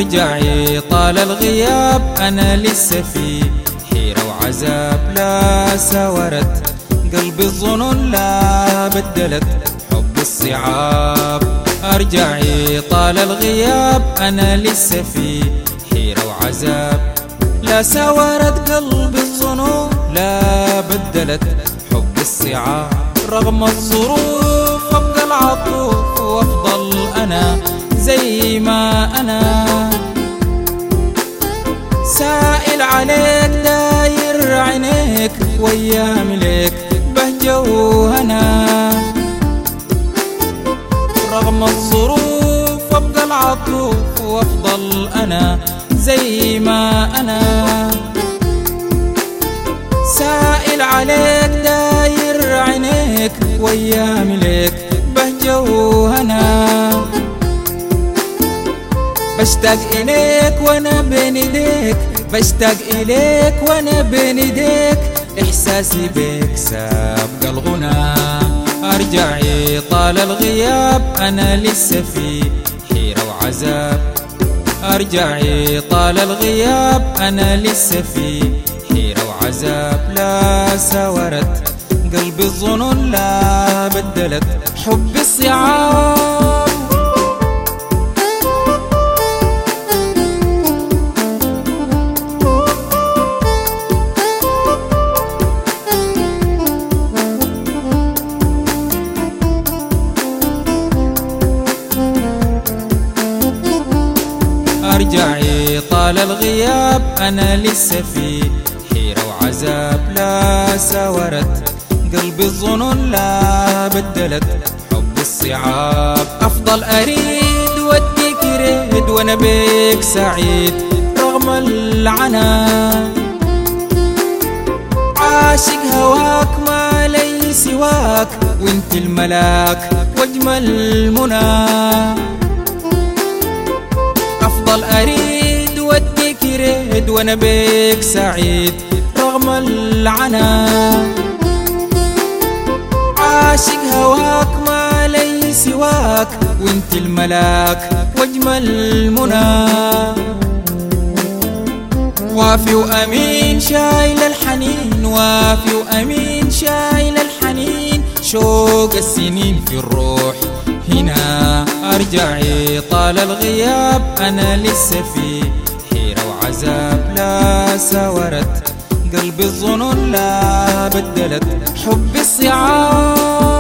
أرجعي طال الغياب أنا لسه في حيرة وعذاب لا سورت قلبي الظنون لا بدلت حب الصعاب أرجعي طال الغياب أنا لسه في حيرة وعذاب لا سورت قلبي الظنون لا بدلت حب الصعاب رغم الظروف أبقى العطوف وأفضل أنا زي ما أنا سائل عليك داير عينيك ويام ليك بهجة وهنا رغم الظروف أبقى العطوف وأفضل أنا زي ما أنا سائل عليك داير عينيك ويام ليك بهجة وهنا بشتاق إليك وأنا بين إيديك بشتاق إليك وأنا بين إيديك إحساسي بيك سابق الغنى أرجعي طال الغياب أنا لسه في حيرة وعذاب أرجعي طال الغياب أنا لسه في حيرة وعذاب لا سورت قلبي الظنون لا بدلت حبي الصعاب أرجعي طال الغياب أنا لسه في حيرة وعذاب لا سورت قلبي الظنون لا بدلت حب الصعاب أفضل أريد وديك ريد وأنا بيك سعيد رغم العنا عاشق هواك ما لي سواك وانت الملاك واجمل منى افضل اريد وديك ريد وانا بيك سعيد رغم العنا عاشق هواك ما لي سواك وانت الملاك واجمل منى وافي وامين شايل الحنين وافي وامين شايل الحنين شوق السنين في الروح هنا أرجعي طال الغياب أنا لسه في حيرة وعذاب لا سورت قلبي الظنون لا بدلت حبي الصعاب